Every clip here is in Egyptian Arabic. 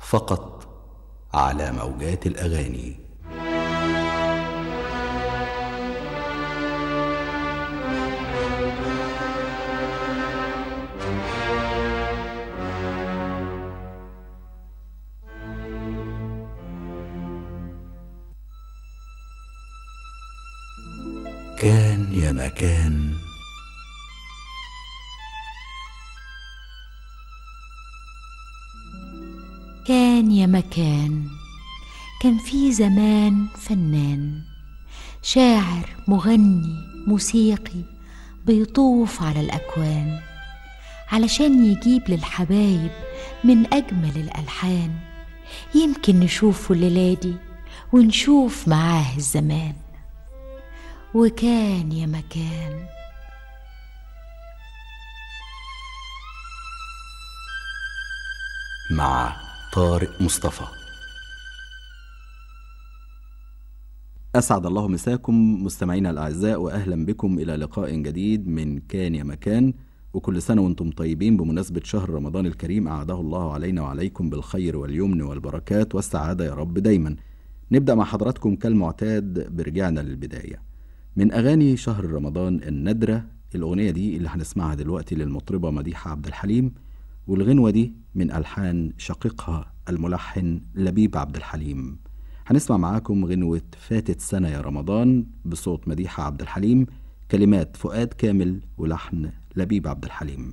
فقط على موجات الاغاني كان يا مكان كان يا مكان كان في زمان فنان شاعر مغني موسيقي بيطوف على الأكوان علشان يجيب للحبايب من أجمل الألحان يمكن نشوفه الليلة دي ونشوف معاه الزمان وكان يا مكان مع طارق مصطفى أسعد الله مساكم مستمعينا الأعزاء وأهلا بكم إلى لقاء جديد من كان يا مكان وكل سنة وانتم طيبين بمناسبة شهر رمضان الكريم أعاده الله علينا وعليكم بالخير واليمن والبركات والسعادة يا رب دايما نبدأ مع حضراتكم كالمعتاد برجعنا للبداية من أغاني شهر رمضان النادرة الأغنية دي اللي هنسمعها دلوقتي للمطربة مديحة عبد الحليم والغنوة دي من ألحان شقيقها الملحن لبيب عبد الحليم هنسمع معاكم غنوة فاتت سنة يا رمضان بصوت مديحة عبد الحليم كلمات فؤاد كامل ولحن لبيب عبد الحليم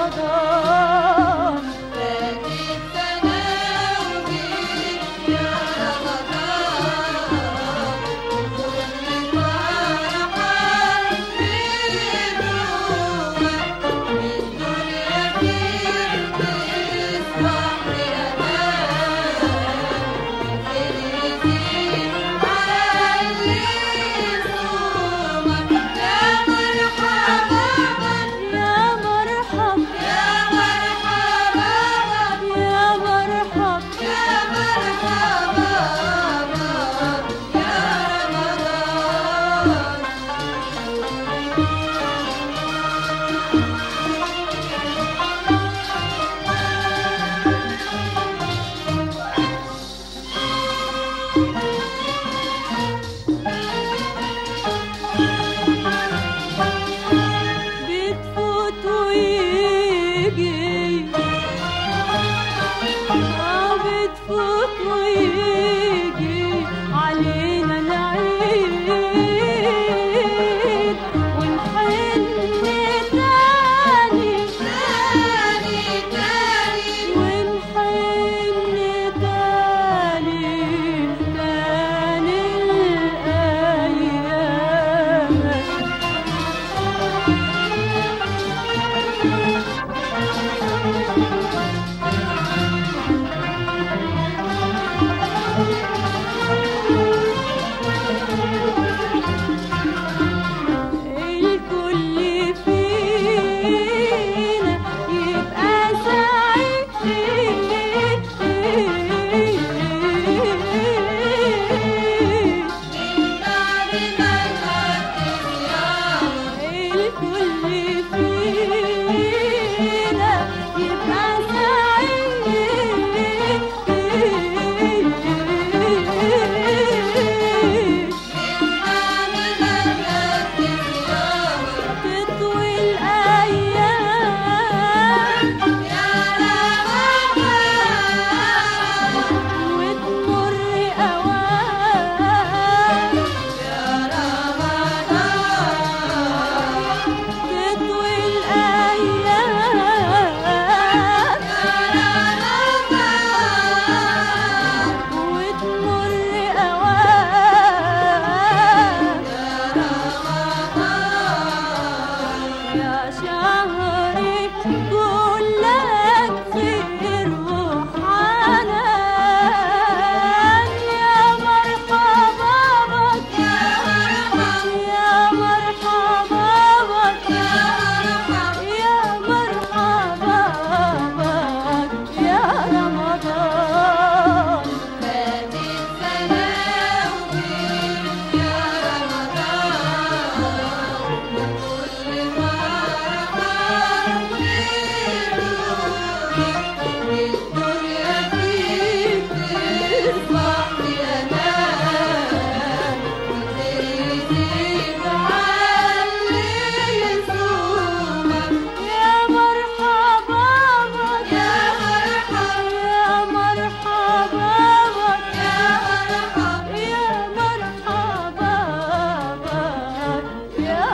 رمضان يا مرحب يا مرحب يا مرحب يا مرحب يا رمضان بتفوت ويجي آه بتفوت ويجي علينا العيد ونحن تاني تاني تاني ونحن تاني تاني الأيام الكل فينا يبقى سعيد الكل فينا يبقى سعيد تطوي الأيام وتمر أوام تطوي الأيام وتمر أوام يا شهري كلك خير وحنان يا مرحبا بك يا مرحبا بك يا مرحبا بك يا رمضان يا مرحبا بك يا مرحبا بك يا مرحبا بك يا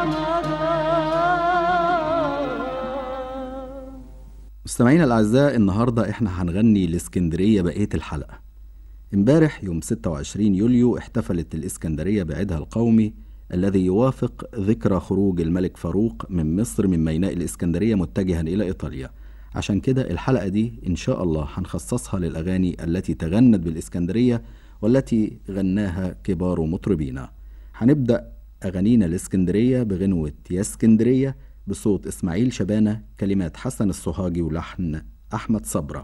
رمضان مستمعينا الأعزاء النهاردة إحنا هنغني الإسكندرية بقية الحلقة امبارح يوم 26 يوليو احتفلت الإسكندرية بعيدها القومي الذي يوافق ذكرى خروج الملك فاروق من مصر من ميناء الإسكندرية متجها إلى إيطاليا عشان كده الحلقة دي إن شاء الله هنخصصها للأغاني التي تغنت بالإسكندرية والتي غناها كبار مطربينا هنبدأ أغانينا الإسكندرية بغنوة يا اسكندرية بصوت إسماعيل شبانة كلمات حسن الصهاجي ولحن أحمد صبرة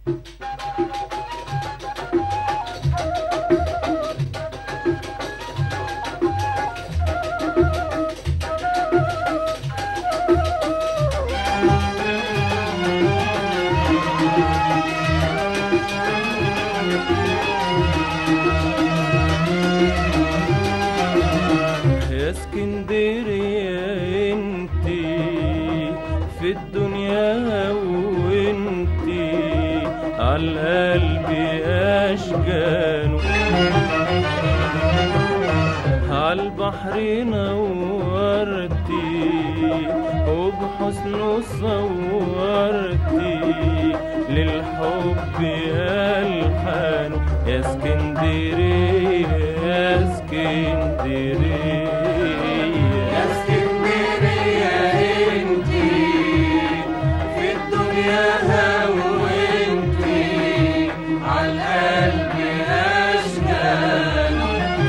يا اسكندرية انتي في الدنيا وانتي عالقلب اشجانه عالبحر نورتي وبحسنه صورتي للحب ألحانه يا اسكندرية يا اسكندرية يا اسكندرية انتي في الدنيا هونتي عالقلب أشكال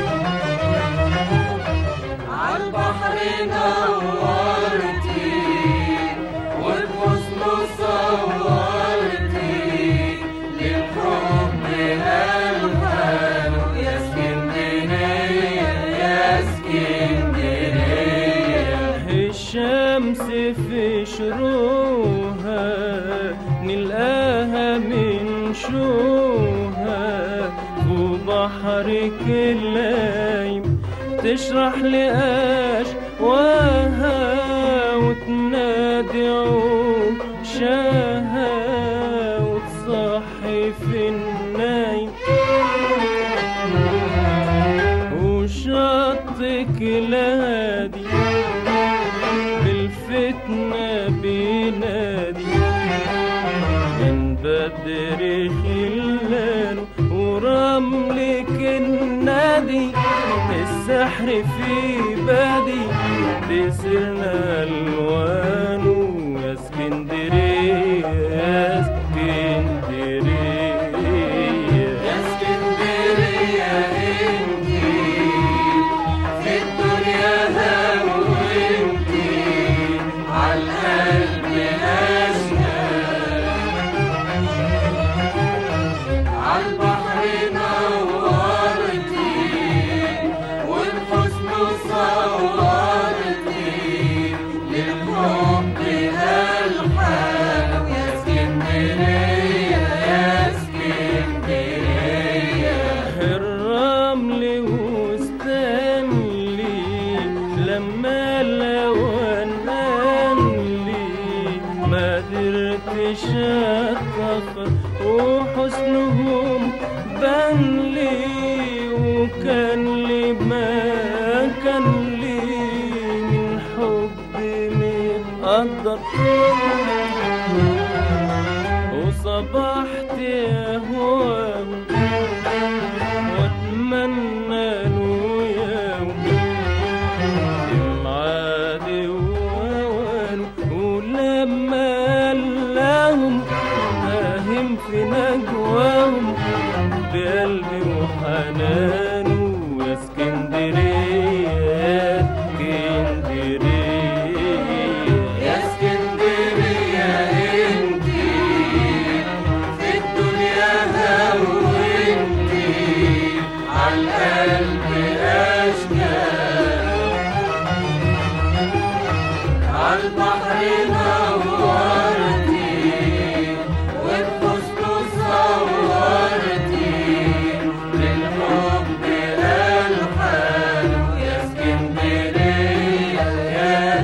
عالبحر نورتي والحسن صورتي للحب ألحانه يا اسكندرية يا اسكندرية الشمس في شروقها نلقاها من شوها وبحرك اللايم تشرح لقاش وها وتنادي عود شاها وتصحي في النايم وشطك لادي بالفتنة بينادي من بدر خلان ورملك النادي السحر في بادي بسرنا الوانه يا اسكندرية يا اسكندرية يا اسكندرية انتي في الدنيا هونتي عالقلب أشهد عالبحر نورتي والحسن صورتي للحب ألحان يا اسكندرية يا اسكندرية الرمل واستنلي لما لون لي ما قدرتش اتأخر وحسنهم بان لي وكان لي ما كان لي من حب متقدر وصبحت اهوام واتمنى له يوم المعاد وهوان ولما لهم فاهم في نجواهم بقلبي وحنانه يا اسكندرية يا اسكندرية يا اسكندرية انتي في الدنيا هونتي عالقلب أشكال عالبحر نورتي والحسن صورتي للحب ألحان يا اسكندرية يا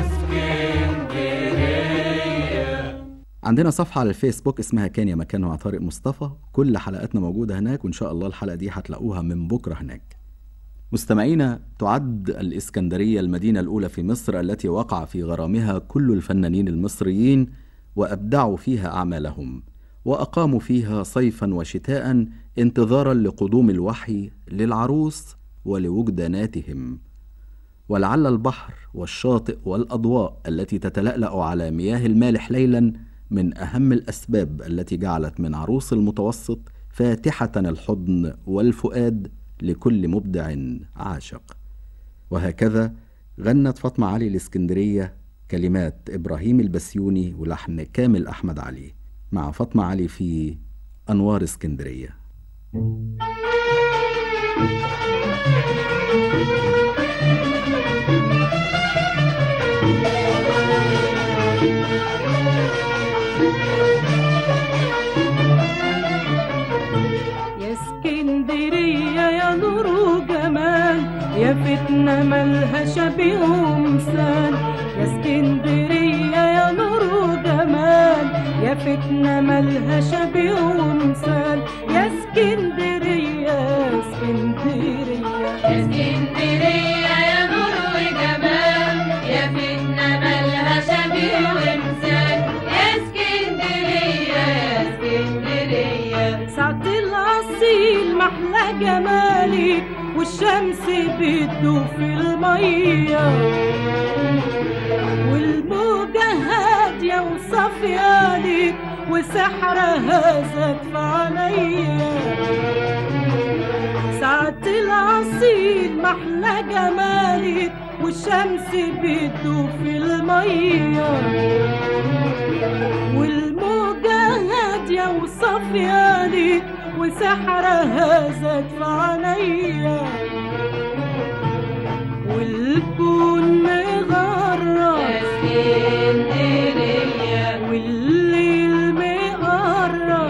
اسكندرية عندنا صفحة على الفيسبوك اسمها كان يا مكان مع طارق مصطفى كل حلقاتنا موجودة هناك وإن شاء الله الحلقة دي هتلاقوها من بكرة هناك مستمعينا تعد الإسكندرية المدينة الأولى في مصر التي وقع في غرامها كل الفنانين المصريين وأبدعوا فيها أعمالهم وأقاموا فيها صيفا وشتاء انتظارا لقدوم الوحي للعروس ولوجداناتهم ولعل البحر والشاطئ والأضواء التي تتلألأ على مياه المالح ليلا من أهم الأسباب التي جعلت من عروس المتوسط فاتحة الحضن والفؤاد لكل مبدع عاشق وهكذا غنت فاطمة علي الإسكندرية كلمات إبراهيم البسيوني ولحن كامل أحمد علي مع فاطمة علي في أنوار اسكندرية يا اسكندرية يا نور وجمال يا فتنة ملها شبيه ومثال يا اسكندرية يا نور وجمال يا فتنة ملها شبيه ومثال يا اسكندرية يا اسكندرية يا اسكندرية يا نور وجمال يا فتنة مالها شبيه بتدوب في المية والموجة هادية وصافية ليك وسحرها زاد في عينيا ساعة العصير محلى جمالك والشمس بتدوب في المية والموجة هادية وصافية ليك وسحرها زاد في عينيا والكون مغرق اسكندرية والليل مقرب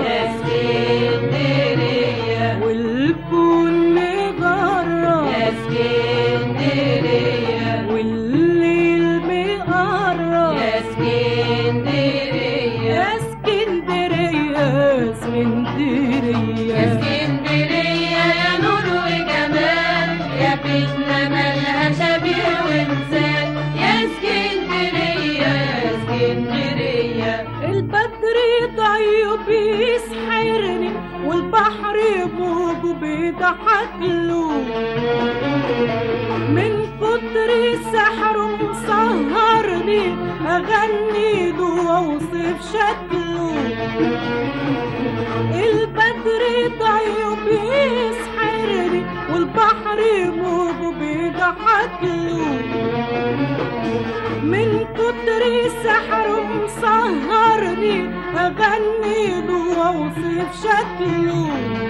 اسكندرية والكون مغرب اسكندرية والليل مقرب اسكندرية يا اسكندرية اسكندرية اسكندرية يا نور وجمال يا فتنة مالها شبيه ومثال يا اسكندرية يا اسكندرية البدر ضيب يسحرني والبحر موجه بيضحك له من كتر سحره مسهرني اغني له واوصف شكله البدر ضيب يسحرني والبحر موجه بيضحك له من كتر سحر مسهرني اغني له واوصف شكله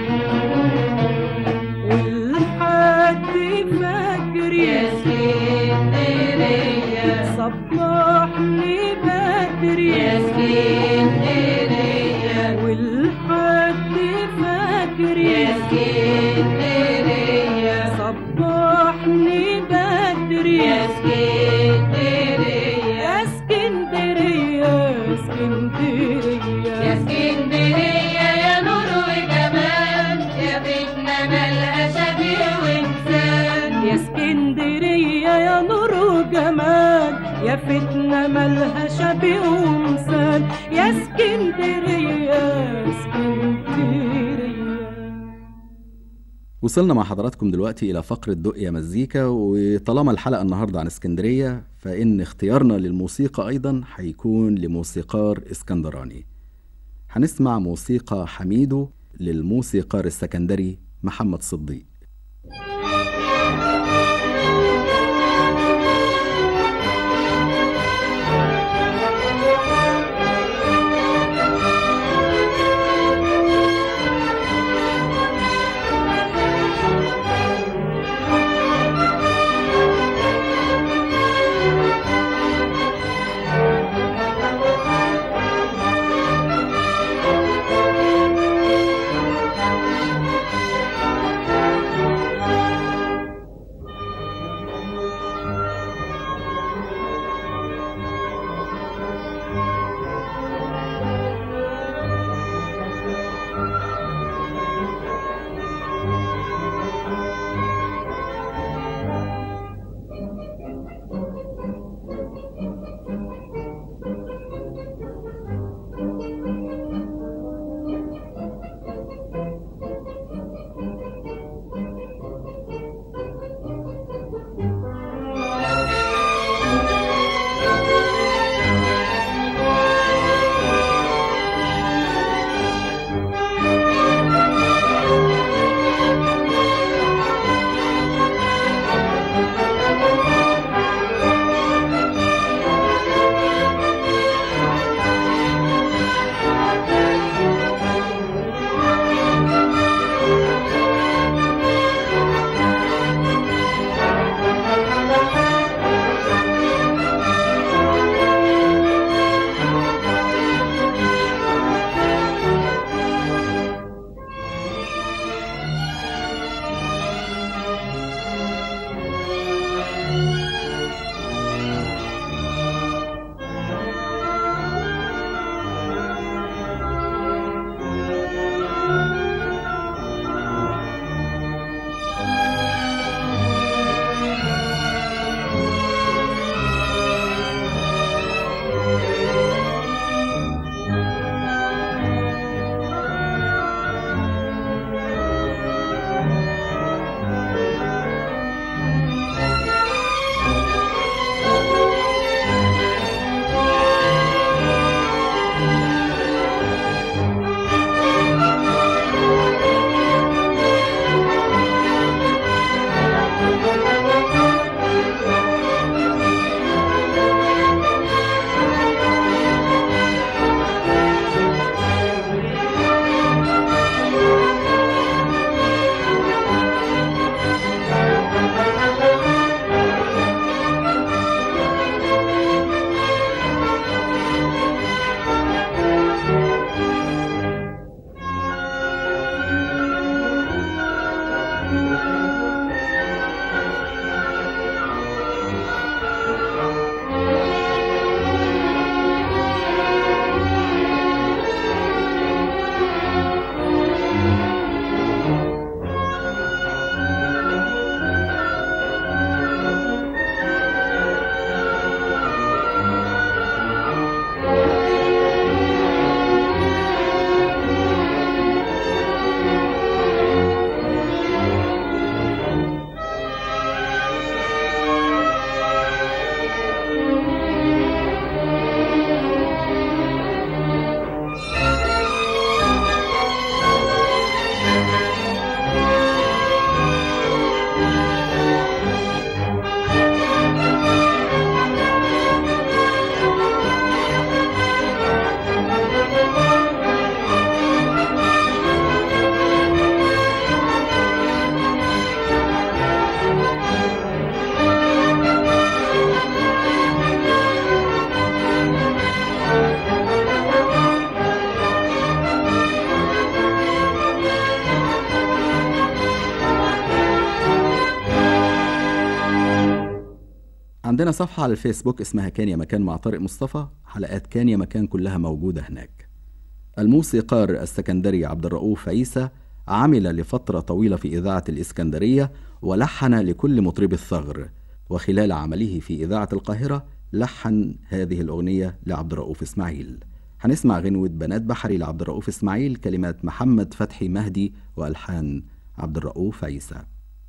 والحد فجري يا اسكندرية صبحني بدري يا اسكندرية والحد فجري يا اسكندرية صبحني بدري يا اسكندرية يا اسكندرية اسكندرية يا اسكندرية يا نور وجمال يا فتنة مالها شبيه ومثال يا اسكندرية يا نور وجمال يا فتنة مالها شبيه ومثال يا اسكندرية اسكندرية وصلنا مع حضراتكم دلوقتي إلى فقرة دق يا مزيكا وطالما الحلقة النهاردة عن اسكندرية فإن اختيارنا للموسيقى أيضا هيكون لموسيقار اسكندراني هنسمع موسيقى حميدو للموسيقار السكندري محمد صديق يا عندنا صفحة على الفيسبوك اسمها كان يا مكان مع طارق مصطفى حلقات كان يا مكان كلها موجودة هناك الموسيقار السكندري عبد الرؤوف عيسى عمل لفترة طويلة في إذاعة الإسكندرية ولحن لكل مطرب الثغر وخلال عمله في إذاعة القاهرة لحن هذه الأغنية لعبد الرؤوف إسماعيل هنسمع غنوة بنات بحري لعبد الرؤوف إسماعيل كلمات محمد فتحي مهدي وألحان عبد الرؤوف عيسى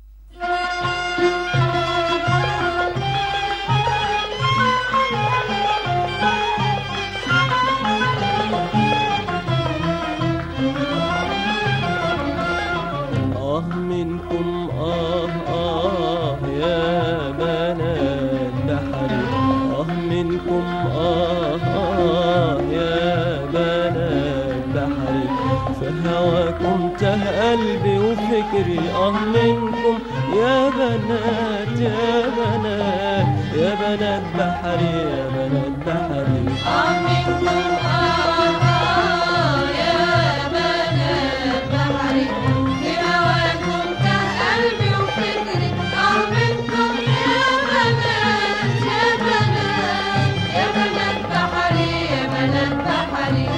آه منكم آه آه يا بنات بحري آه منكم آه آه يا بنات بحري فهواكم ته قلبي وفكري آه منكم يا بنات يا بنات يا بنات بحري يا بنات بحري منكم آه آه يا بنات بحري بهواكم ته قلبي وفكري آه منكم يا بنات يا بنات يا بنات بحري يا بنات بحري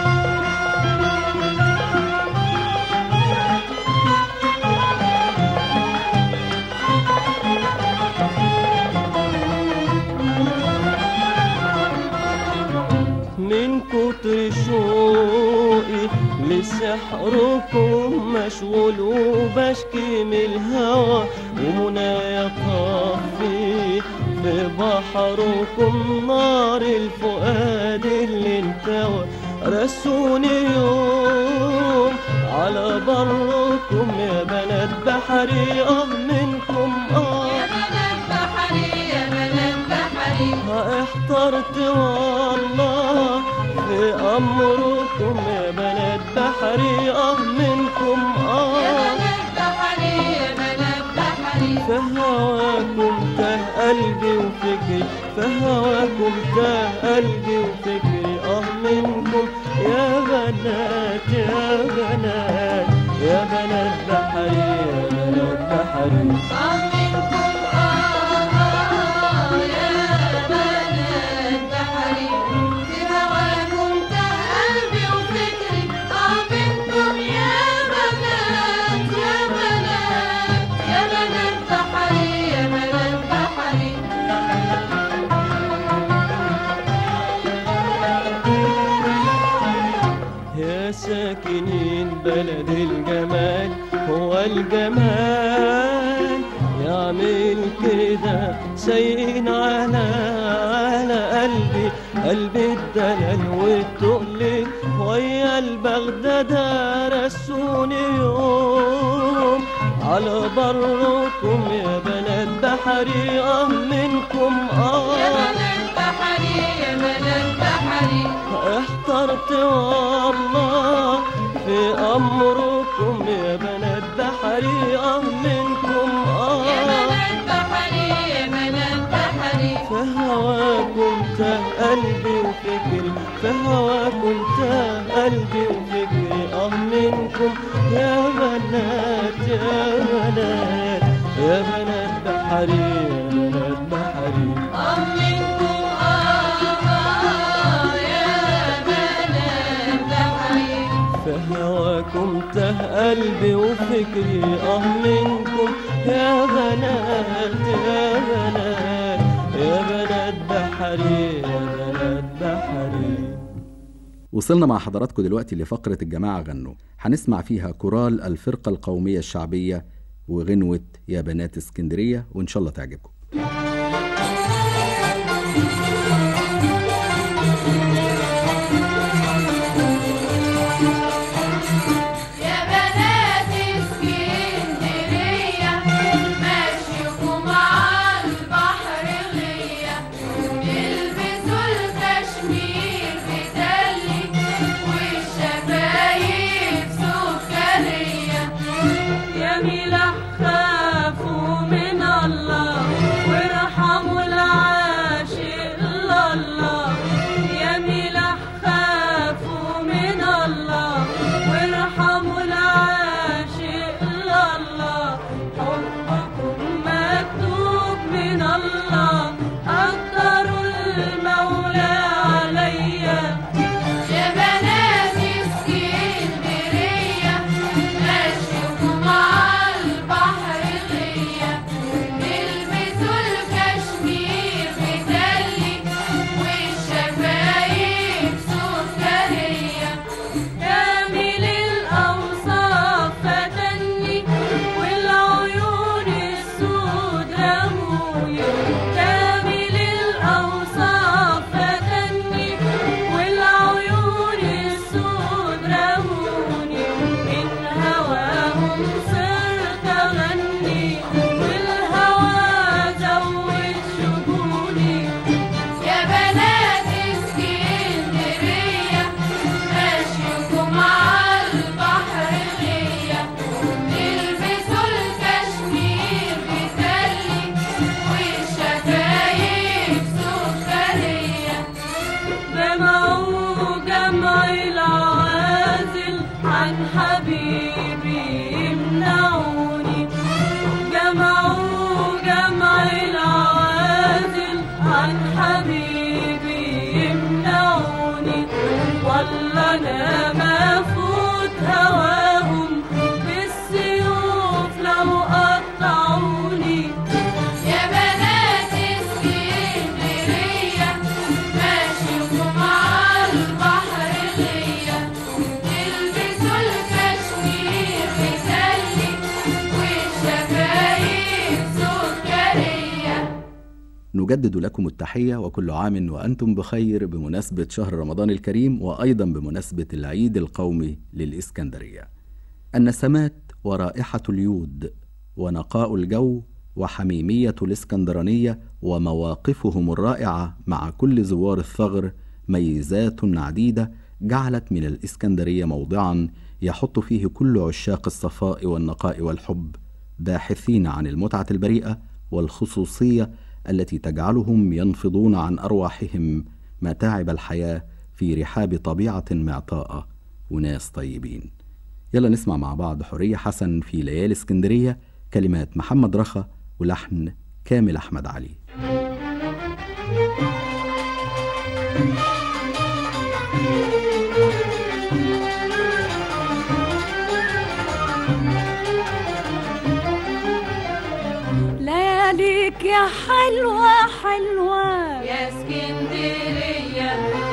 من كتر شوقي لسحركم مشغول وبشكي من الهوى ومنايا طافي في بحركم نار الفؤاد اللي انتوى رسوني يوم على بركم يا بنات بحري اه منكم اه يا بنات بحري يا بنات بحري احترت والله في امركم يا بنات بحري اه منكم يا اه بنات بحري يا بنات بحري في هواكم تاه قلبي وفكري في هواكم تاه قلبي وفكري اه منكم يا بنات يا بنات يا بنات بحري يا بنات بحري آه منكم آه آه يا بنات بحري بهواكم ته قلبي وفكري آه منكم يا بنات يا بنات يا بنات بحري يا بنات بحري يا ساكنين بلد الجمال هو الجمال يعمل كده سايقين على على قلبي قلبي الدلال والتقل ويا البغدادة رسوني يوم على بركم يا بنات بحري اه منكم اه يا بنات بحري يا بنات بحري احترت والله في امركم يا بنات بحري اه منكم يا اه بنات بحري يا بنات بحري في هواكم تاه قلبي وفكري في هواكم تاه قلبي وفكري اه منكم يا بنات يا بنات يا بنات بحري يا بنات بحري آه منكم آه آه يا بنات بحري في هواكم تاه قلبي وفكري اه منكم يا بنات يا بنات يا بنات بحري يا بنات بحري وصلنا مع حضراتكم دلوقتي لفقرة الجماعة غنوا هنسمع فيها كورال الفرقة القومية الشعبية وغنوة يا بنات اسكندرية وإن شاء الله تعجبكم يا بنات اسكندرية مشيكم على البحر غية البسوا الكشمير بدلي والشفايف سكرية يا ملاح خافوا من الله يلا انا ما فوت هواهم بالسيوف لو قطعوني يا بنات اسكندرية ماشيكم على البحر غية تلبسوا الكشمير مسلي والشفايف سكرية نجدد لكم التحية وكل عام وأنتم بخير بمناسبة شهر رمضان الكريم وأيضا بمناسبة العيد القومي للإسكندرية النسمات ورائحة اليود ونقاء الجو وحميمية الإسكندرانية ومواقفهم الرائعة مع كل زوار الثغر ميزات عديدة جعلت من الإسكندرية موضعا يحط فيه كل عشاق الصفاء والنقاء والحب باحثين عن المتعة البريئة والخصوصية التي تجعلهم ينفضون عن أرواحهم متاعب الحياة في رحاب طبيعة معطاءة وناس طيبين يلا نسمع مع بعض حورية حسن في ليالي اسكندرية كلمات محمد رخا ولحن كامل أحمد علي لياليك يا حلوة حلوة يا اسكندرية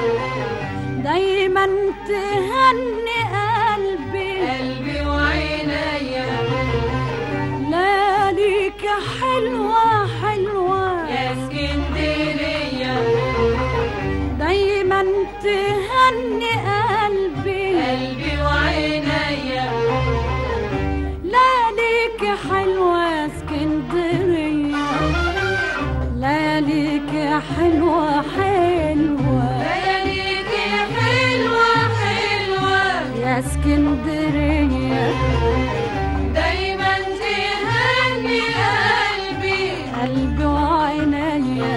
دايما تهني قلبي قلبي وعينيا لياليك يا حلوة حلوة يا اسكندرية دايما تهني قلبي قلبي وعينيا لياليك يا حلوة يا اسكندرية لياليك يا حلوة حلوة لياليك حلوة حلوة يا اسكندرية دايما تهني قلبي قلبي وعينيا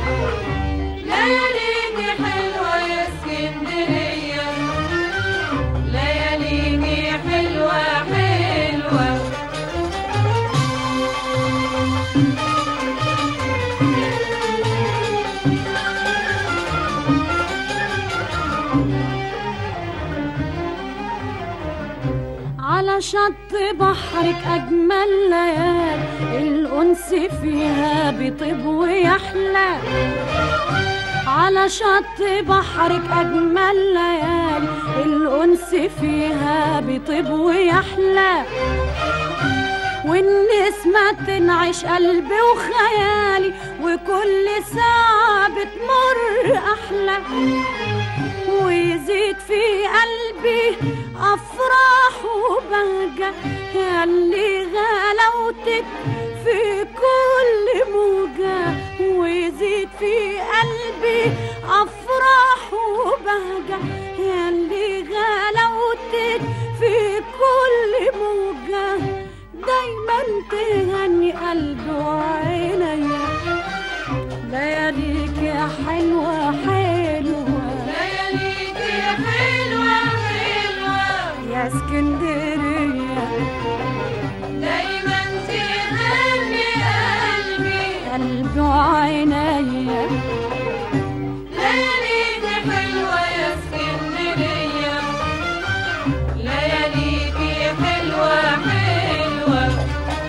لياليك حلوة يا اسكندرية لياليك حلوة حلوة على شط بحرك أجمل ليال الأنس فيها بيطيب ويحلى على شط بحرك أجمل ليال الأنس فيها بيطيب ويحلى والنسمة تنعش قلبي وخيالي وكل ساعة بتمر أحلى ويزيد في قلبي أفراح وبهجة ياللي غلاوتك في كل موجة ويزيد في قلبي أفراح وبهجة ياللي غلاوتك في كل موجة دايما تهني قلبي وعينيا لياليك يا حلوة حلوة لياليك حلوة حلوة يا اسكندرية دايما تهني قلبي قلبي وعينيا لياليك حلوة يا اسكندرية لياليك حلوة حلوة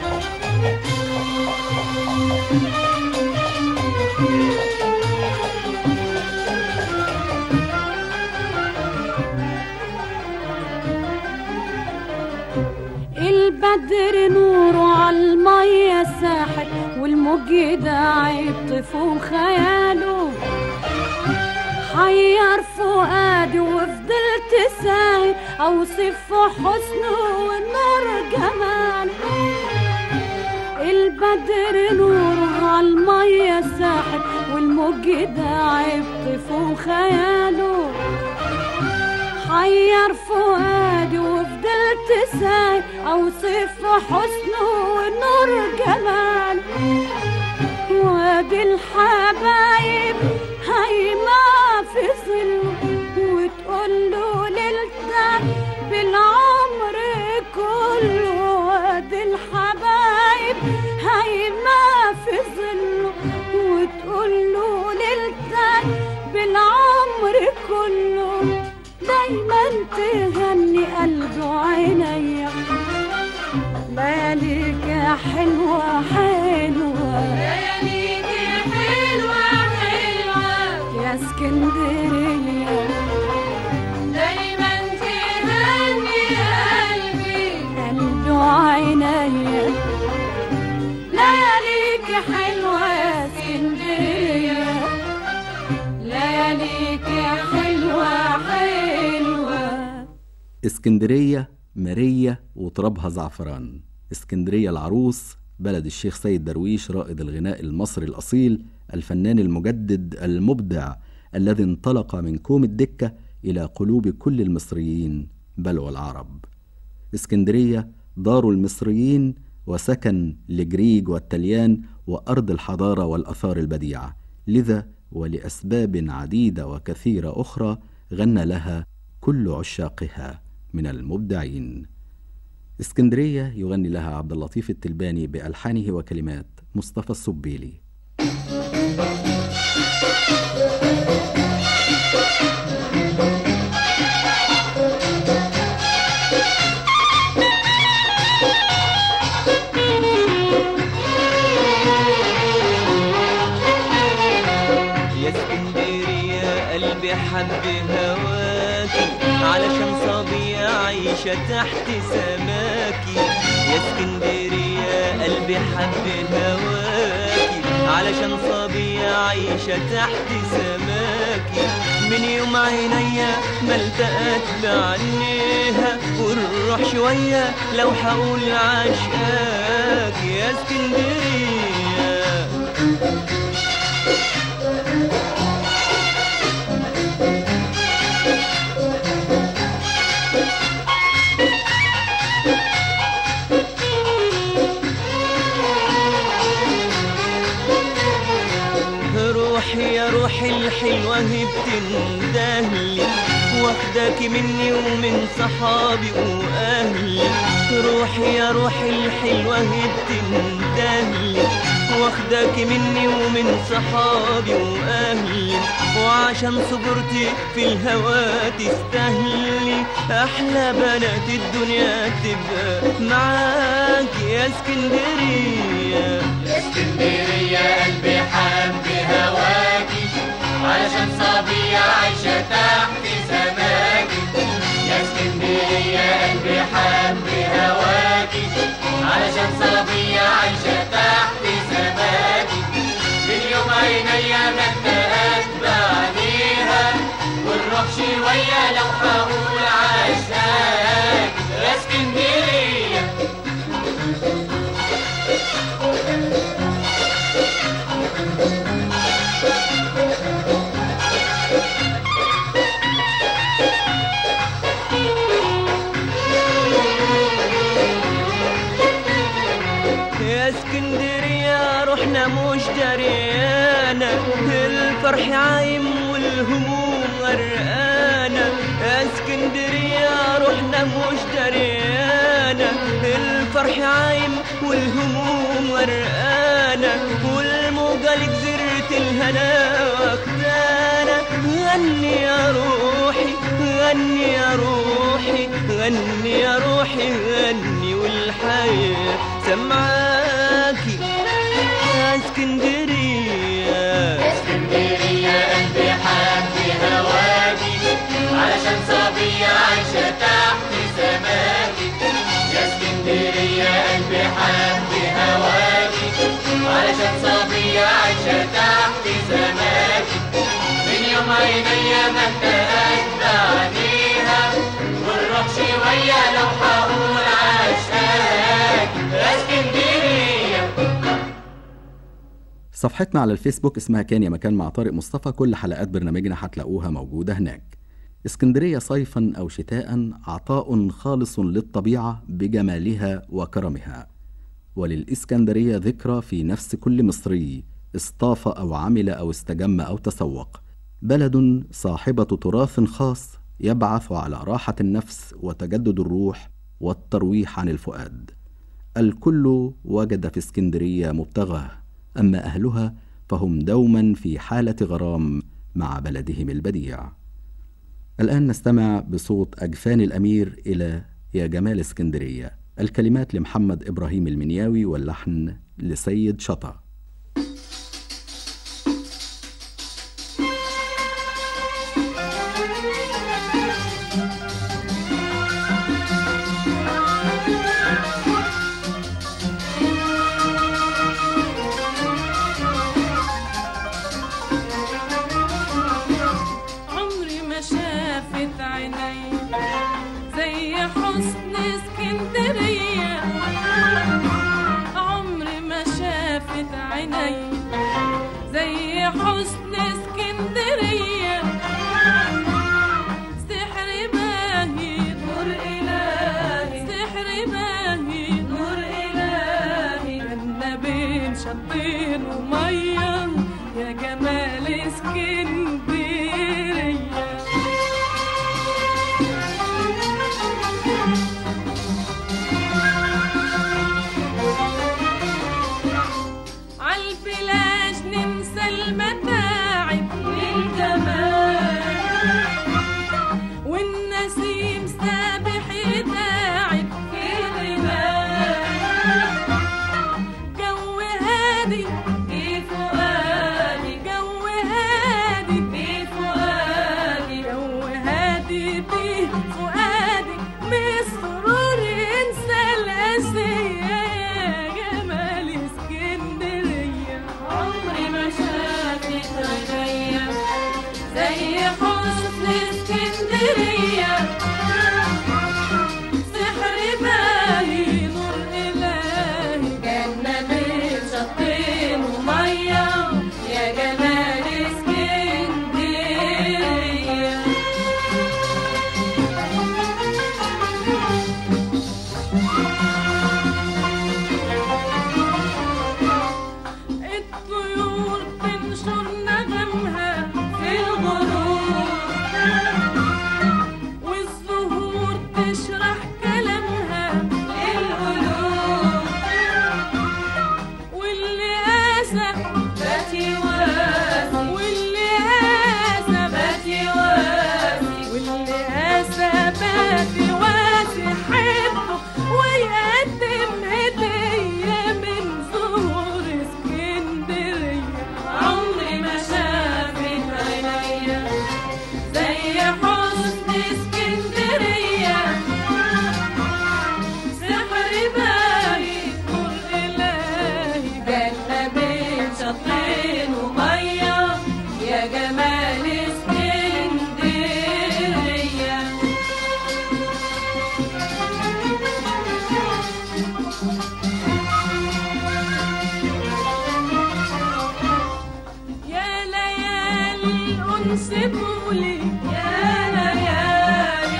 البدر نوره عالمية ساحت والموج داعي يطفو خياله حير فؤادي وفضلت ساهر اوصف حسنه والنور جماله البدر نوره عالمية ساحت والموج داعي يطفو خياله حير فؤادي وفضلت ساي اوصف حسنه ونور جماله وادي الحبايب هيما في ظله وتقول له ليلتك بالعمر كله وادي الحبايب هيما في ظله وتقول له ليلتك بالعمر كله ده تغني قلبي وعينيا لياليك يا حلوة حلوة لياليك حلوة حلوة يا اسكندرية دايما تهني قلبي قلبي وعينيا لياليك حلوة يا اسكندرية لياليك حلوة حلوة اسكندرية مارية وترابها زعفران اسكندرية العروس بلد الشيخ سيد درويش رائد الغناء المصري الأصيل الفنان المجدد المبدع الذي انطلق من كوم الدكة إلى قلوب كل المصريين بل والعرب اسكندرية دار المصريين وسكن لجريج والتليان وأرض الحضارة والأثار البديعة لذا ولأسباب عديدة وكثيرة أخرى غنى لها كل عشاقها من المبدعين اسكندرية يغني لها عبد اللطيف التلباني بألحانه وكلمات مصطفى السبيلي يا اسكندرية قلبي حب هواكي علشان صبية عايشة تحت سماكي يا اسكندرية قلبي حب هواكي علشان صبية عايشة تحت سماكي من يوم عينيا ما التقت بعينيها والروح شوية لو هقول عشقاك يا اسكندرية روحي يا روحي الحلوة هي بتندهلي واخداك مني ومن صحابي واهلي روحي يا روحي الحلوة هي بتندهلي واخداك مني ومن صحابي واهلي وعشان صبرتي في الهوى تستاهلي احلى بنات الدنيا تبقى معاك يا اسكندريه اسكندرية قلبي حب هواكي علشان صبية عايشة تحت سماكي يا اسكندرية قلبي حب هواكي علشان صبية عايشة تحت سماكي من يوم عينيا ما انتهت بعديها والروح شوية لو هقول عشقاك يا اسكندرية يا اسكندرية رحنا مش دريانة الفرح عايم والهموم غرقانة يا اسكندرية رحنا مش دريانة الفرح عايم والهموم غرقانة والموجة لجزيرة الهنا واخدانا غني يا روحي غني يا روحي غني يا روحي غني والحياة سمعاكي يا اسكندرية اسكندرية قلبي حب هواكي علشان صبية عايشة تحت سماكي يا اسكندرية قلبي حب هواكي علشان صبية عايشة تحت سماكي من يوم عينيا ما انتهت بعديها والروح شوية لو هقول عشقاك يا اسكندرية صفحتنا على الفيسبوك اسمها كان يا مكان مع طارق مصطفى كل حلقات برنامجنا هتلاقوها موجودة هناك اسكندرية صيفا أو شتاء عطاء خالص للطبيعة بجمالها وكرمها وللإسكندرية ذكرى في نفس كل مصري اصطاف أو عمل أو استجم أو تسوق بلد صاحبة تراث خاص يبعث على راحة النفس وتجدد الروح والترويح عن الفؤاد الكل وجد في اسكندرية مبتغاه أما أهلها فهم دوما في حالة غرام مع بلدهم البديع الآن نستمع بصوت أجفان الأمير إلى يا جمال اسكندرية الكلمات لمحمد إبراهيم المنياوي واللحن لسيد شطا عمري ما شافت عيني زي حسن اسكندرية عمري ما شافت عيني زي حسن اسكندرية سحر باهي نور إلهي سحر باهي نور إلهي جنة بين شطين ومية يا جمال اسكندرية عالبلاج ننسى المتاعب للجمال والنسيم سابح يداعب في الرمال جو هادي في فؤادي جو هادي في فؤادي جو هادي في فؤادي مسرور ينسى الأسية يا جمال اسكندرية عمري ما شافت عينيا زي حسن اسكندرية سحر باهي نور إلهي جنة بين شطين ومية يا جمال اسكندرية الطيور تنشر نغمها في الغروب والزهور تشرح كلامها للقلوب واللي قاسى بات يواسي واللي قاسى بات يواسي واللي قاسى بات يواسي حبه ويقدم هدية من زهور اسكندرية عمري ما شافت عينيا زي حسن اسكندرية سحر باهي نور إلهي جنة بين شطين ومية يا جمال اسكندرية يا ليالي الأنس قولي يا ليالي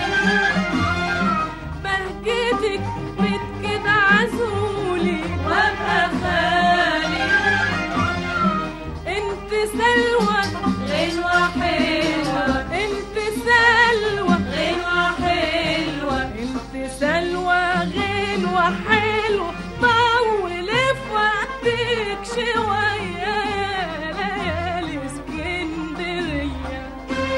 بهجتك بتكد عزولي وابقى خالي انت سلوى غنوة حلوة انت سلوى غنوة حلوة انت سلوى غنوة حلوة طول في وقتك شوية يا ليالي اسكندرية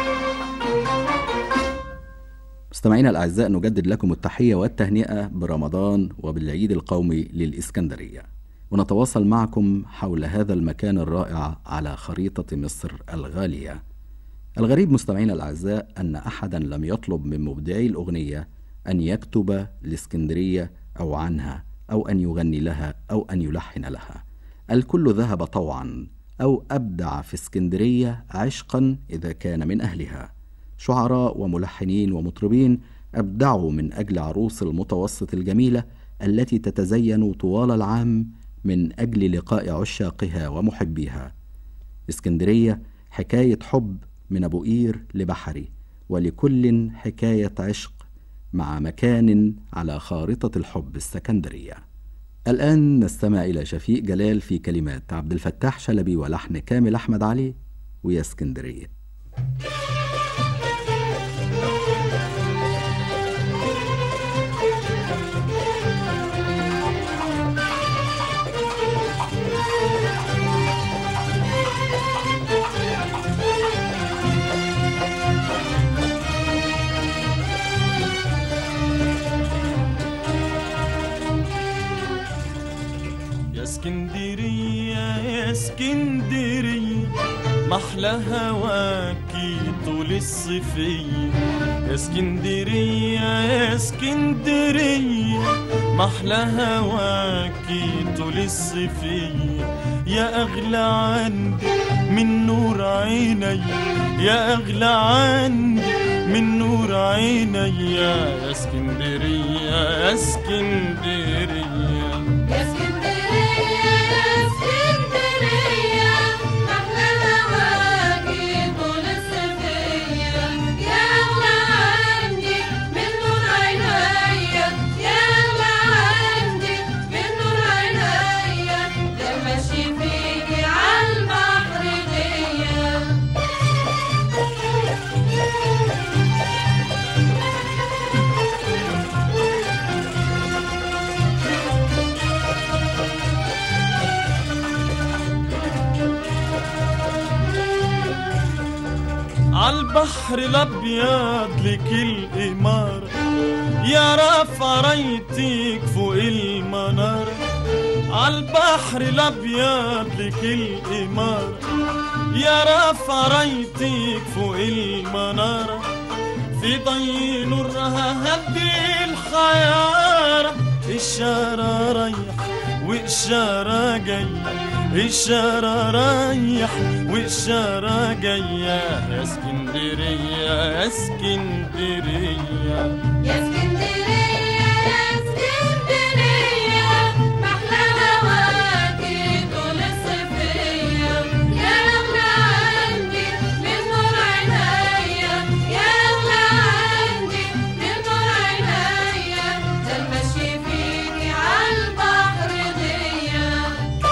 مستمعينا الأعزاء نجدد لكم التحية والتهنئة برمضان وبالعيد القومي للإسكندرية ونتواصل معكم حول هذا المكان الرائع على خريطة مصر الغالية الغريب مستمعينا الأعزاء أن أحدا لم يطلب من مبدعي الأغنية أن يكتب لإسكندرية أو عنها أو أن يغني لها أو أن يلحن لها الكل ذهب طوعا أو أبدع في اسكندرية عشقا إذا كان من أهلها شعراء وملحنين ومطربين أبدعوا من أجل عروس المتوسط الجميلة التي تتزين طوال العام من أجل لقاء عشاقها ومحبيها اسكندرية حكاية حب من أبو قير لبحري ولكل حكاية عشق مع مكان على خارطة الحب السكندرية الآن نستمع إلى شفيق جلال في كلمات عبد الفتاح شلبي ولحن كامل أحمد علي ويا اسكندرية يا اسكندرية محلى هواكي طول الصيفية يا اسكندرية يا اسكندرية محلى هواكي طول الصيفية يا أغلى عندي من نور عيني يا أغلى عندي من نور عيني يا اسكندرية يا اسكندرية يا اسكندرية يا اسكندرية أحلى هواكي طول الصيفية يا أغلى عندي من نور عينيا يا أغلى عندي من نور عينيا ده ماشي فيكي عالبحر غيا عالبحر الابيض لك الامارة يا رافع رايتك فوق المنارة عالبحر الابيض لك الامارة يا رافع رايتك فوق المنارة في ضي نورها هدي الحيارة إشارة رايح وإشارة جاية إشارة رايح وإشارة جاية يا اسكندرية يا اسكندرية يا اسكندرية يا اسكندرية محلى هواكي طول الصيفية يا أغلى عندي من نور عينيا يا أغلى عندي من نور عينيا ده المشي فيكي عالبحر غيا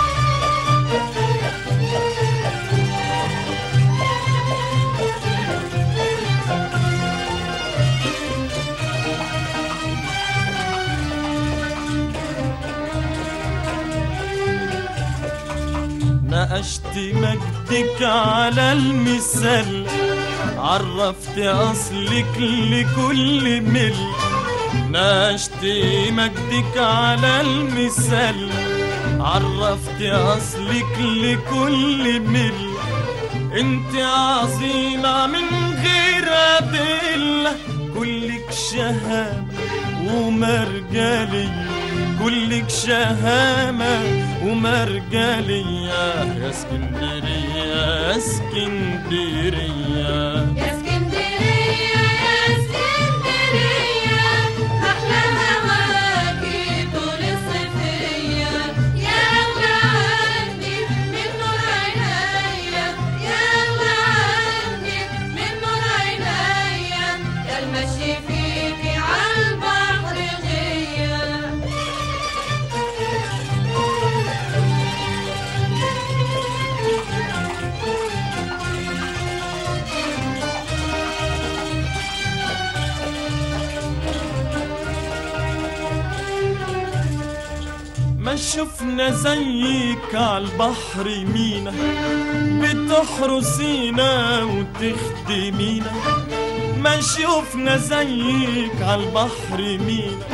نقشت مجدك على المثال عرفت أصلك لكل مل نقشت مجدك على المثال عرفت أصلك لكل مل انت عظيمة من غير أدلة كلك شهامة ومرجلية كلك شهامة ومرجلية يا اسكندرية يا اسكندرية يا اسكندرية يا اسكندرية أحلى هواكي طول الصيفية يا أغلى عندي من نور عينيا يا أغلى عندي من نور عينيا ده المشي فيكي عالبحر غيا ما شفنا زيك عالبحر مينا بتحرسينا وتخدمينا ما شفنا زيك عالبحر مينا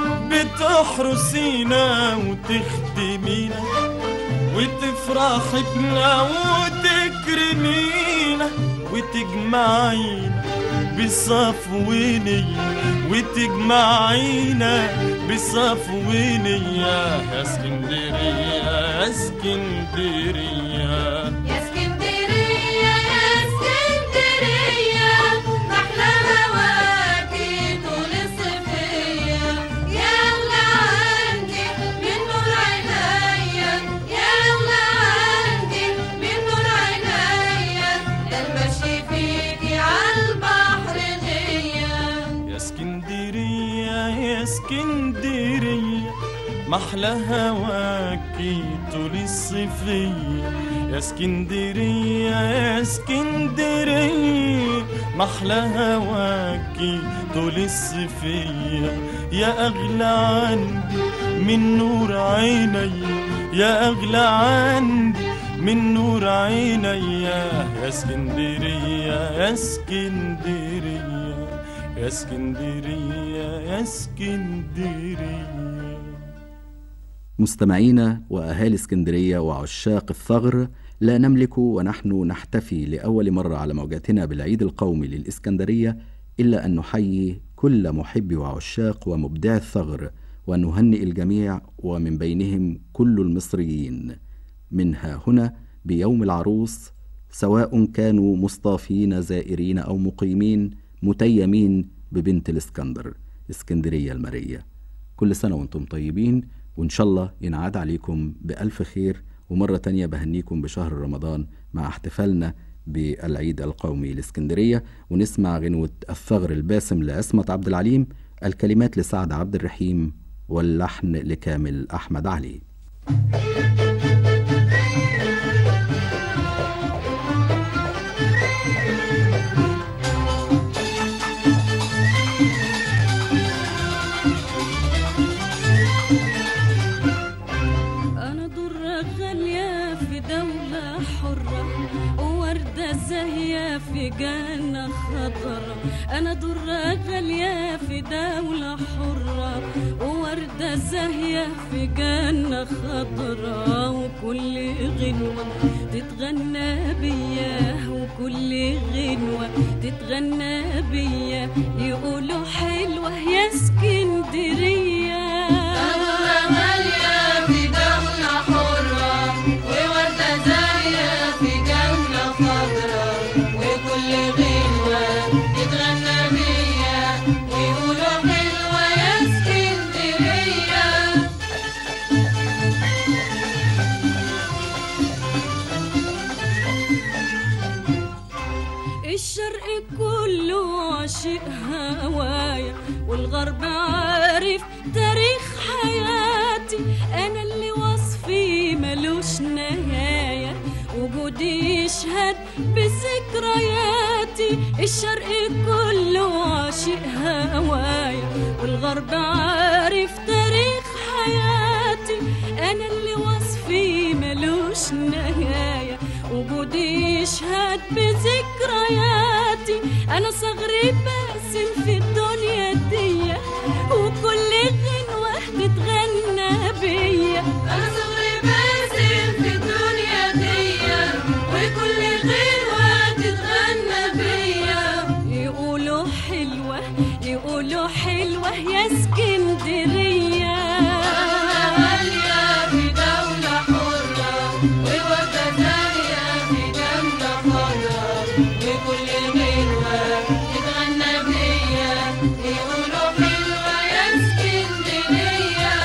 بتحرسينا وتخدمينا وتفرحي بنا وتكرمينا وتجمعينا بصفويني وتجمعينا بصفويني يا اسكندرية يا اسكندرية يا اسكندرية يا اسكندرية أحلى هواكي طول الصيفية يا أغلى عندي من نور عينيا يا أغلى عندي من نور عينيا ده المشي فيكي عالبحر غيا يا اسكندرية يا اسكندرية محلى هواكي طول الصيفية يا اسكندرية يا اسكندرية محلى هواكي طول الصيفية يا أغلى عندي من نور عيني يا أغلى عندي من نور عيني يا اسكندرية يا اسكندرية يا اسكندرية يا اسكندرية مستمعينا وأهالي اسكندرية وعشاق الثغر لا نملك ونحن نحتفي لأول مرة على موجاتنا بالعيد القومي للإسكندرية إلا أن نحيي كل محب وعشاق ومبدع الثغر ونهنئ الجميع ومن بينهم كل المصريين منها هنا بيوم العروس سواء كانوا مصطافين زائرين أو مقيمين متيمين ببنت الإسكندر اسكندرية المارية كل سنة وانتم طيبين وإن شاء الله ينعاد عليكم بألف خير ومرة تانية بهنيكم بشهر رمضان مع احتفالنا بالعيد القومي لاسكندرية ونسمع غنوة الثغر الباسم لعصمت عبد العليم الكلمات لسعد عبد الرحيم واللحن لكامل أحمد علي أنا ضرة غالية في دولة حرة ووردة زاهية في جنة خضرة أنا ضرة غالية في دولة حرة ووردة زاهية في جنة خضرة وكل غنوة تتغنى بيا وكل غنوة تتغنى بيا يقولوا حلوة يا اسكندرية غالية في دولة حرة ووردة زاهية في جنة خضرا وكل غنوة تتغنى بيا ويقولوا حلوة يا اسكندرية الشرق كله عاشق هوايا والغرب عارف تاريخ حياتي انا اللي وصفي ملوش نهاية وجودي يشهد بذكرياتي الشرق كله عاشق هوايا والغرب عارف تاريخ حياتي انا اللي وصفي ملوش نهاية وجودي يشهد بذكرياتي انا صغري باسم في الدنيا دي وكل غنوة تتغنى بيا أنا صغري باسم في الدنيا دي وكل غنوة تتغنى بيا يقولوا حلوة يقولوا حلوة يا اسكندرية غالية في دولة حرة ووردة زاهية في جنة خضرا وكل غنوة تتغنى بيا يقولوا حلوة يا اسكندرية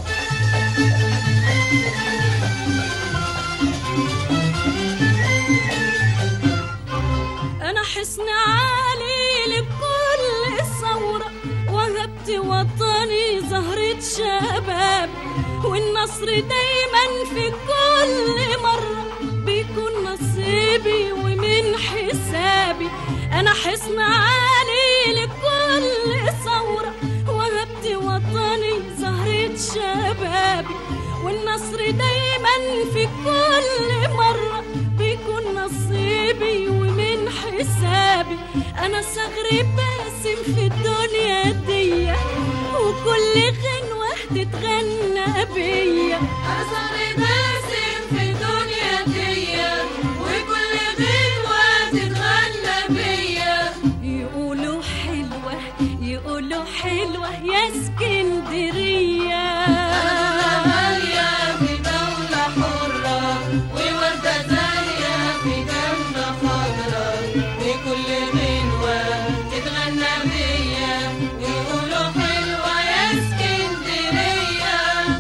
انا حصن عالي لكل ثورة وهبت وطني زهرة شباب والنصر دايما في كل مرة بيكون نصيبي ومن حسابي انا حصن عالي لكل ثورة وهبت وطني زهرة شبابي والنصر دايما في كل مرة بيكون نصيبي ومن حسابي انا صغري باسم في الدنيا دي وكل غنوة تتغنى بيا أنا صغري باسم في الدنيا دي وكل غنوة تتغنى بيا يقولوا حلوة يقولوا حلوة يا اسكندرية غالية في دولة حرة ووردة زاهية في جنة خضرا وكل غنوة تتغنى بيا ويقولوا حلوة يا اسكندرية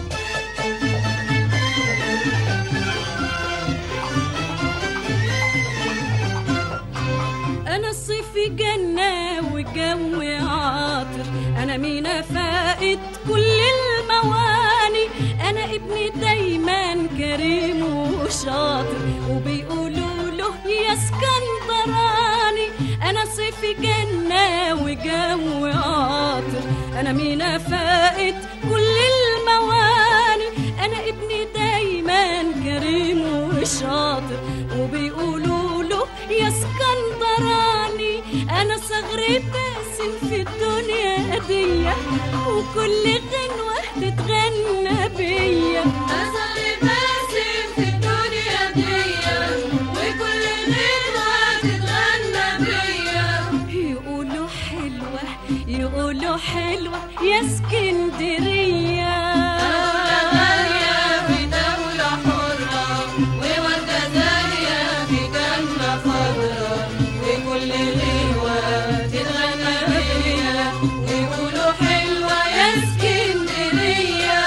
انا الصيف جنة والجو عاطر انا مينا فائت كل المواني انا ابني دايما كريم وشاطر وبيقولوا له يا اسكندراني انا صيف جنة وجو عاطر انا مينا فائت كل المواني انا ابني دايما كريم وشاطر وبيقولوا له يا اسكندراني انا صغري باسم في الدنيا دي وكل غنوة تتغنى بيا أصلي باسم في الدنيا دي وكل غنوة تتغنى بيا يقولوا حلوة يقولوا حلوة يا اسكندرية غالية في دولة حرة ووردة زاهية في جنة خضرا وكل غنوة تتغنى بيا ويقولوا حلوة يا اسكندرية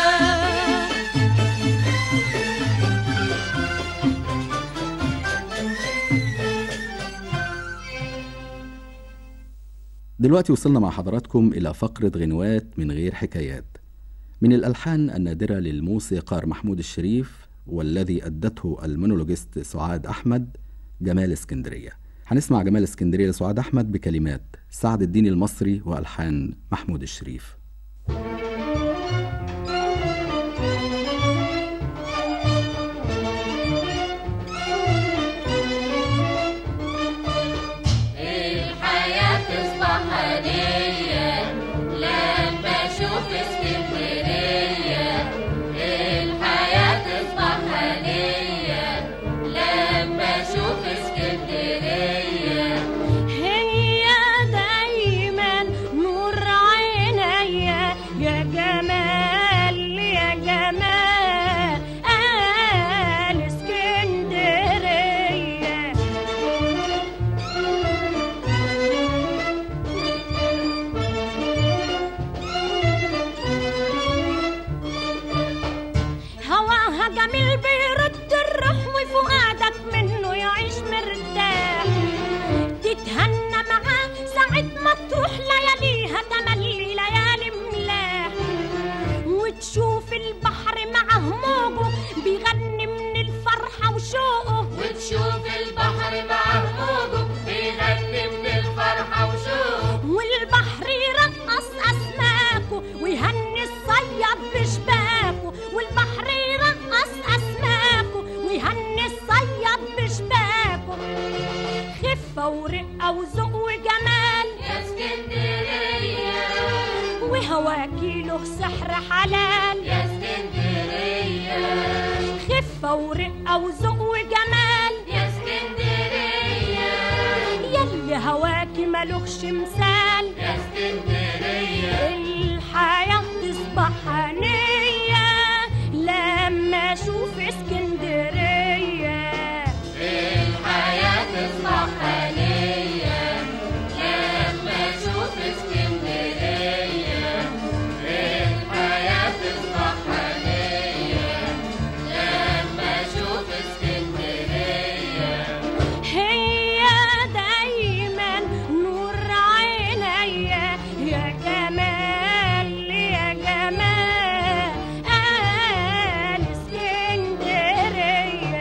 دلوقتي وصلنا مع حضراتكم إلى فقرة غنوات من غير حكايات من الألحان النادرة للموسيقار محمود الشريف والذي أدته المونولوجيست سعاد أحمد جمال اسكندرية هنسمع جمال اسكندرية لسعاد أحمد بكلمات سعد الدين المصري وألحان محمود الشريف الحياة تصبح هدية لما أشوف اسكندرية الحياة تصبح هدية لما أشوف اسكندرية هي دايما نور عينيا يا جمال يا جمال آل اسكندرية هواها جميل بيرد الروح وفؤادك منه يعيش مرتاح تتهنى معاه ساعة ما تروح لياليها تملي ليالي ملاح وتشوف البحر معاه موجه بيغني من الفرحة وشوقه وتشوف البحر مع موجه بيغني من الفرحة وشوق والبحر يرقص أسماكه ويهني الصياد بشباكه والبحر يرقص أسماكه ويهني الصياد بشباكه خفة ورقة وذوق وجمال يا اسكندرية وهواكي له سحر حلال يا اسكندرية خفة ورقة وذوق وجمال يا اسكندرية يلي هواكي ملوخش مثال يا اسكندرية الحياة تصبح هنية لما أشوف اسكندرية الحياة تصبح هنية لما أشوف اسكندرية الحياة تصبح هنية لما أشوف اسكندرية هي دايما نور عينيا يا جمال يا جمال آل اسكندرية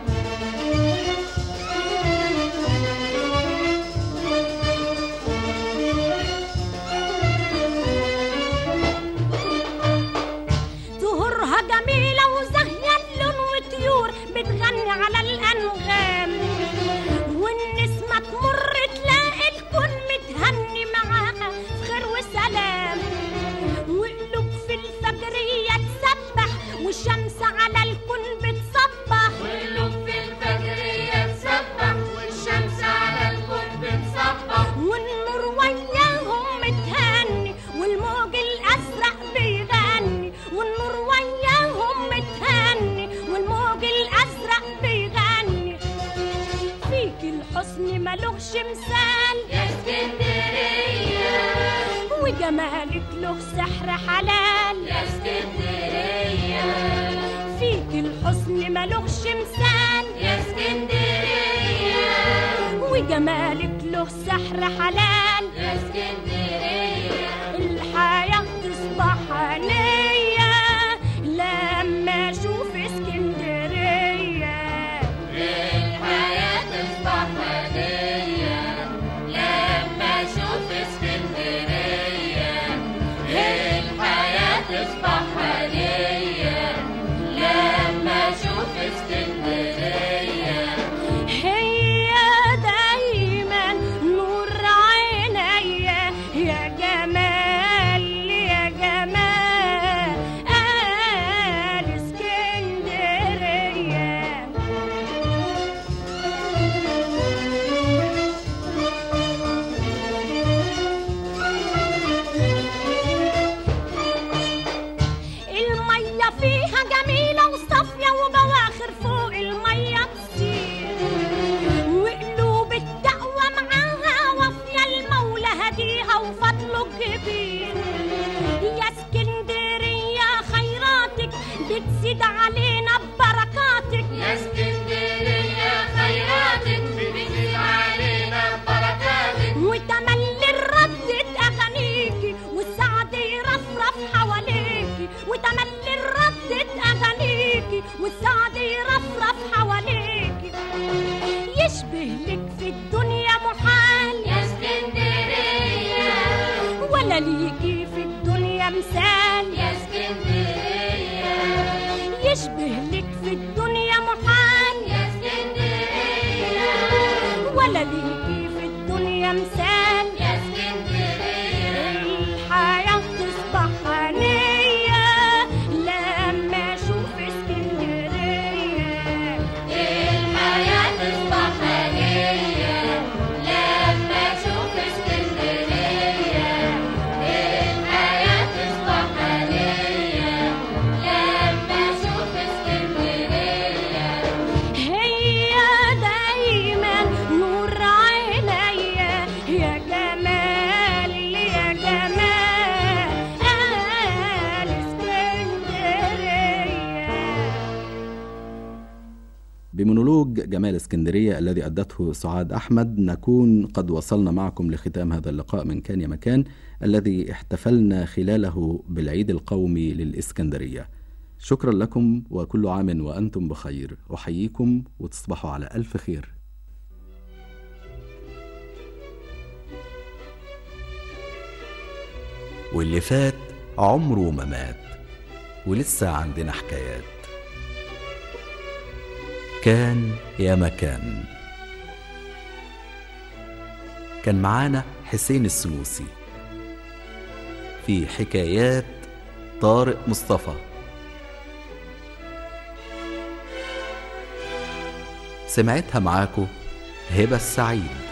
ظهورها جميلة وزاهية اللون وطيور بتغني على الأنغام والنسمة تمر تلاقي الكون متهني معاها في خير وسلام وقلوب في الفجرية تسبح والشمس على الكون بتصبح والقلوب في الفجرية تسبح والشمس على الكون بتصبح والنور وياهم متهني والموج الازرق بيغني والنور وياهم متهني والموج الازرق بيغني فيك الحسن ملوش مثال يا اسكندرية وجمالك له سحر حلال يا اسكندرية فيك الحسن ملوش مثال يا اسكندرية وجمالك له سحر حلال يا اسكندرية الحياة تصبح هنية لما أشوف اسكندرية الحياة تصبح هنية لما أشوف اسكندرية الحياة تصبح هنية لما أشوف اسكندرية هي دايما نور عينيا ولا ليكي في الدنيا مثال يا اسكندرية يشبه لك في الدنيا محال يا اسكندرية ولا ليكي في الدنيا مثال يا اسكندرية الحياة تصبح هنية لما أشوف اسكندرية الحياة تصبح هنية لما أشوف اسكندرية الحياة تصبح هنية لما أشوف اسكندرية هي دايما نور عينيا يا جمال يا جمال أهل اسكندرية بمونولوج جمال اسكندرية الذي أدته سعاد أحمد نكون قد وصلنا معكم لختام هذا اللقاء من كان يا مكان الذي احتفلنا خلاله بالعيد القومي للإسكندرية شكرا لكم وكل عام وأنتم بخير أحييكم وتصبحوا على ألف خير واللي فات عمره ما مات ولسه عندنا حكايات كان يا مكان كان معانا حسين السنوسي في حكايات طارق مصطفى سمعتها معاكو هبة السعيد